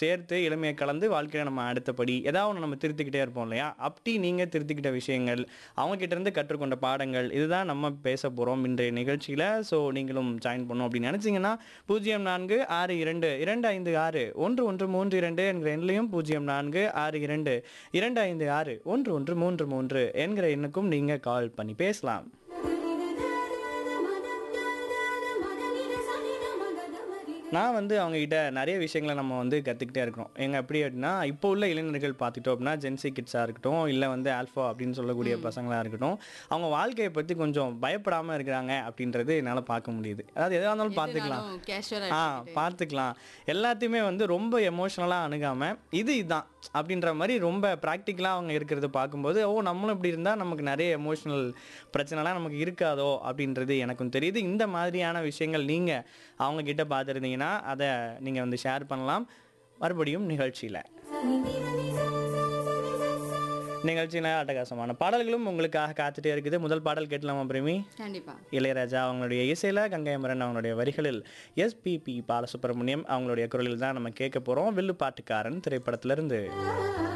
சேர்த்து இளமையை கலந்து வாழ்க்கையில நம்ம அடுத்தபடி ஏதாவது ஒன்று நம்ம திருத்திக்கிட்டே இருப்போம் இல்லையா அப்படி நீங்க திருத்திக்கிட்ட விஷயங்கள் அவங்க கிட்ட இருந்து கற்றுக்கொண்ட பாடங்கள் இதுதான் நம்ம பேச போறோம் இன்றைய நிகழ்ச்சியில ஸோ நீங்களும் ஜாயின் பண்ணணும் அப்படின்னு நினைச்சீங்கன்னா பூஜ்ஜியம் நான்கு ஆறு இரண்டு இரண்டு ஐந்து ஆறு ஒன்று ஒன்று மூன்று இரண்டு என்கிற எண்ணிலையும் பூஜ்ஜியம் நான்கு ஆறு இரண்டு இரண்டு ஐந்து ஆறு ஒன்று ஒன்று மூன்று மூன்று என்கிற எண்ணுக்கும் நீங்க கால் பண்ணி பேசலாம் நான் வந்து அவங்க கிட்ட நிறைய விஷயங்களை நம்ம வந்து கற்றுக்கிட்டே இருக்கிறோம் எங்க எப்படி அப்படின்னா இப்போ உள்ள இளைஞர்கள் பார்த்துட்டோம் அப்படின்னா ஜென்சி கிட்ஸாக இருக்கட்டும் இல்லை வந்து ஆல்ஃபா அப்படின்னு சொல்லக்கூடிய பசங்களாக இருக்கட்டும் அவங்க வாழ்க்கையை பற்றி கொஞ்சம் பயப்படாமல் இருக்கிறாங்க அப்படின்றது என்னால் பார்க்க முடியுது அதாவது எதாக இருந்தாலும் பார்த்துக்கலாம் ஆ பார்த்துக்கலாம் எல்லாத்தையுமே வந்து ரொம்ப எமோஷ்னலாக அணுகாமல் இது இதுதான் அப்படின்ற மாதிரி ரொம்ப ப்ராக்டிக்கலாக அவங்க இருக்கிறத பார்க்கும்போது ஓ நம்மளும் இப்படி இருந்தால் நமக்கு நிறைய எமோஷ்னல் பிரச்சனைலாம் நமக்கு இருக்காதோ அப்படின்றது எனக்கும் தெரியுது இந்த மாதிரியான விஷயங்கள் நீங்கள் அவங்க கிட்ட பார்த்துருந்தீங்கன்னா அதை நீங்கள் வந்து ஷேர் பண்ணலாம் மறுபடியும் நிகழ்ச்சியில் நிகழ்ச்சியில் அட்டகாசமான பாடல்களும் உங்களுக்காக காத்துட்டே இருக்குது முதல் பாடல் கேட்டலாமா பிரேமி கண்டிப்பா இளையராஜா அவங்களுடைய இசையில் கங்கையமரன் அவங்களுடைய வரிகளில் எஸ்பிபி பாலசுப்ரமணியம் அவங்களுடைய குரலில் தான் நம்ம கேட்க போகிறோம் வில்லு பாட்டுக்காரன் திரைப்படத்திலிருந்து